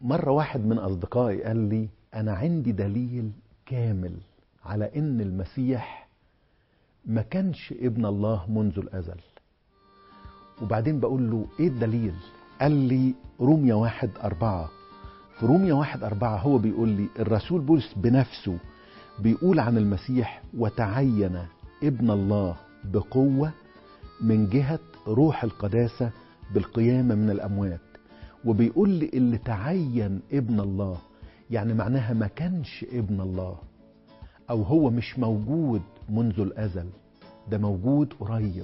مرة واحد من أصدقائي قال لي أنا عندي دليل كامل على إن المسيح ما كانش ابن الله منذ الأزل وبعدين بقول له إيه الدليل قال لي روميا واحد أربعة في روميا واحد أربعة هو بيقول لي الرسول بولس بنفسه بيقول عن المسيح وتعين ابن الله بقوة من جهة روح القداسة بالقيامة من الأموات وبيقول لي اللي تعين ابن الله يعني معناها ما كانش ابن الله أو هو مش موجود منذ الأزل ده موجود قريب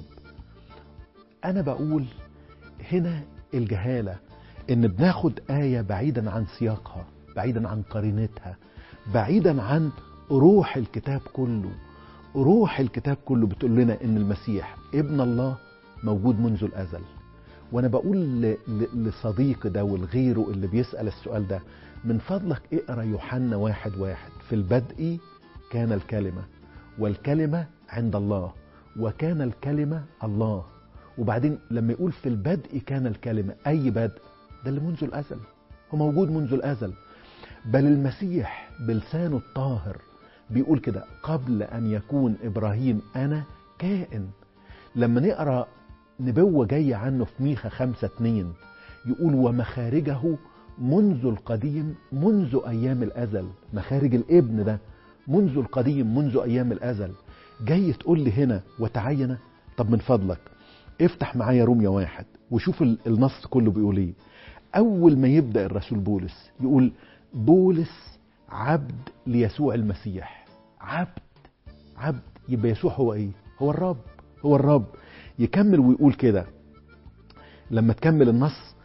أنا بقول هنا الجهالة إن بناخد آية بعيدا عن سياقها بعيدا عن قرينتها بعيدا عن روح الكتاب كله روح الكتاب كله بتقول لنا ان المسيح ابن الله موجود منذ الازل وانا بقول ل- ل- لصديقي ده والغيره اللي بيسال السؤال ده من فضلك اقرا يوحنا واحد واحد في البدء كان الكلمه والكلمه عند الله وكان الكلمه الله وبعدين لما يقول في البدء كان الكلمه اي بدء ده اللي منذ الازل هو موجود منذ الازل بل المسيح بلسانه الطاهر بيقول كده قبل أن يكون إبراهيم أنا كائن لما نقرأ نبوة جاية عنه في ميخا خمسة اتنين يقول ومخارجه منذ القديم منذ أيام الأزل مخارج الابن ده منذ القديم منذ أيام الأزل جاي تقول لي هنا وتعين طب من فضلك افتح معايا روميا واحد وشوف ال- النص كله بيقول ايه أول ما يبدأ الرسول بولس يقول بولس عبد ليسوع المسيح عبد عبد يبقى يسوع هو ايه هو الرب هو الرب يكمل ويقول كده لما تكمل النص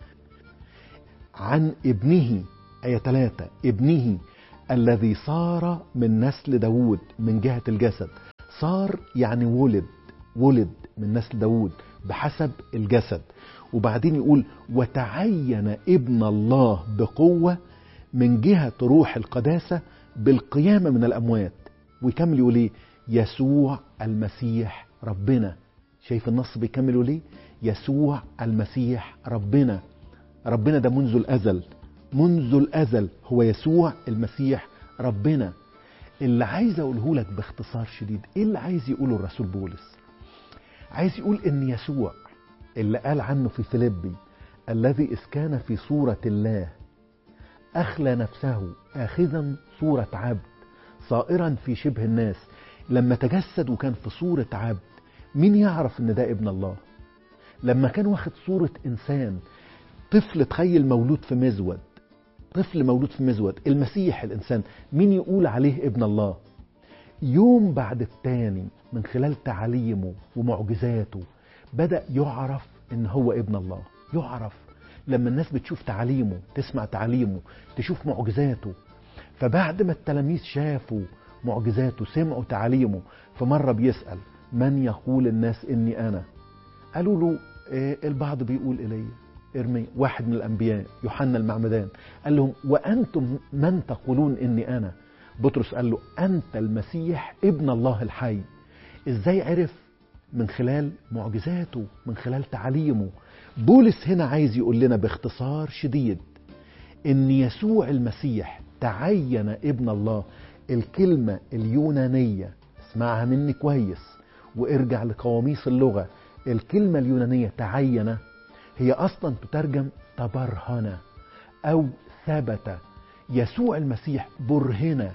عن ابنه آية ثلاثة ابنه الذي صار من نسل داود من جهة الجسد صار يعني ولد ولد من نسل داود بحسب الجسد وبعدين يقول وتعين ابن الله بقوة من جهة روح القداسة بالقيامة من الأموات ويكمل يقول ايه يسوع المسيح ربنا شايف النص بيكمل يقول ايه يسوع المسيح ربنا ربنا ده منذ الأزل منذ الأزل هو يسوع المسيح ربنا اللي عايز أقوله لك باختصار شديد إيه اللي عايز يقوله الرسول بولس عايز يقول إن يسوع اللي قال عنه في فيليبي الذي إذ كان في صورة الله أخلى نفسه آخذا صورة عبد صائرا في شبه الناس لما تجسد وكان في صورة عبد مين يعرف ان ده ابن الله لما كان واخد صورة انسان طفل تخيل مولود في مزود طفل مولود في مزود المسيح الانسان مين يقول عليه ابن الله يوم بعد التاني من خلال تعاليمه ومعجزاته بدأ يعرف ان هو ابن الله يعرف لما الناس بتشوف تعاليمه تسمع تعاليمه تشوف معجزاته فبعد ما التلاميذ شافوا معجزاته سمعوا تعاليمه فمرة بيسأل من يقول الناس إني أنا قالوا له إيه البعض بيقول إلي إرمي واحد من الأنبياء يوحنا المعمدان قال لهم وأنتم من تقولون إني أنا بطرس قال له أنت المسيح ابن الله الحي إزاي عرف من خلال معجزاته من خلال تعاليمه بولس هنا عايز يقول لنا باختصار شديد ان يسوع المسيح تعين ابن الله الكلمة اليونانية اسمعها مني كويس وارجع لقواميس اللغة الكلمة اليونانية تعين هي اصلا تترجم تبرهن او ثبت يسوع المسيح برهن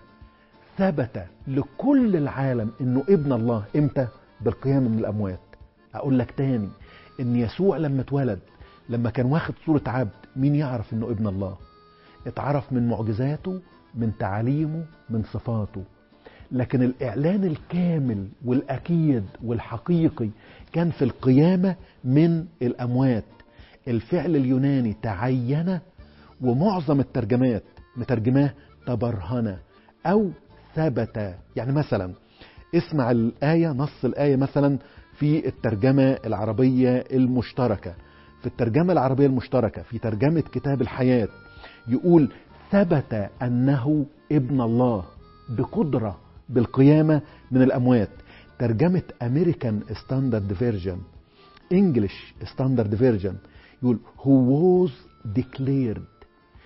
ثبت لكل العالم انه ابن الله امتى بالقيامة من الاموات اقول لك تاني ان يسوع لما اتولد لما كان واخد صورة عبد مين يعرف انه ابن الله اتعرف من معجزاته من تعاليمه من صفاته لكن الإعلان الكامل والأكيد والحقيقي كان في القيامة من الأموات الفعل اليوناني تعين ومعظم الترجمات مترجماه تبرهن أو ثبت يعني مثلا اسمع الآية نص الآية مثلا في الترجمة العربية المشتركة في الترجمة العربية المشتركة في ترجمة كتاب الحياة يقول ثبت أنه ابن الله بقدرة بالقيامة من الأموات ترجمة أمريكان ستاندرد فيرجن انجلش ستاندرد فيرجن يقول who was declared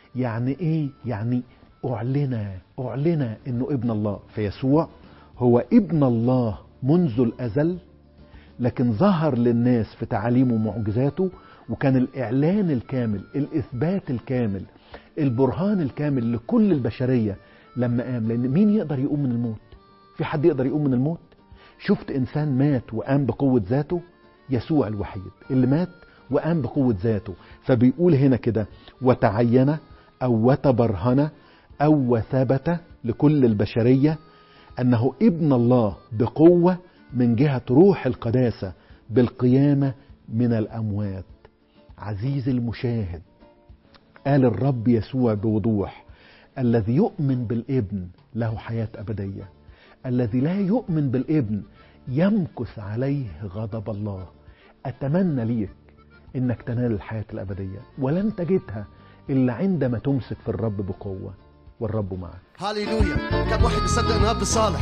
يعني ايه يعني اعلن اعلن انه ابن الله فيسوع هو ابن الله منذ الازل لكن ظهر للناس في تعاليمه ومعجزاته وكان الاعلان الكامل الاثبات الكامل البرهان الكامل لكل البشريه لما قام لان مين يقدر يقوم من الموت في حد يقدر يقوم من الموت شفت انسان مات وقام بقوه ذاته يسوع الوحيد اللي مات وقام بقوه ذاته فبيقول هنا كده وتعين او وتبرهن او وثبت لكل البشريه انه ابن الله بقوه من جهه روح القداسه بالقيامه من الاموات عزيزي المشاهد قال الرب يسوع بوضوح الذي يؤمن بالابن له حياه ابديه الذي لا يؤمن بالابن يمكث عليه غضب الله اتمنى ليك انك تنال الحياه الابديه ولن تجدها الا عندما تمسك في الرب بقوه والرب معك هاليلويا كم واحد بيصدق ان الرب صالح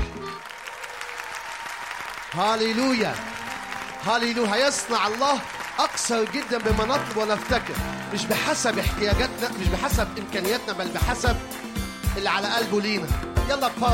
هاليلويا هاليلويا هيصنع الله اكثر جدا بما نطلب ونفتكر مش بحسب احتياجاتنا مش بحسب امكانياتنا بل بحسب اللي على قلبه لينا يلا بقى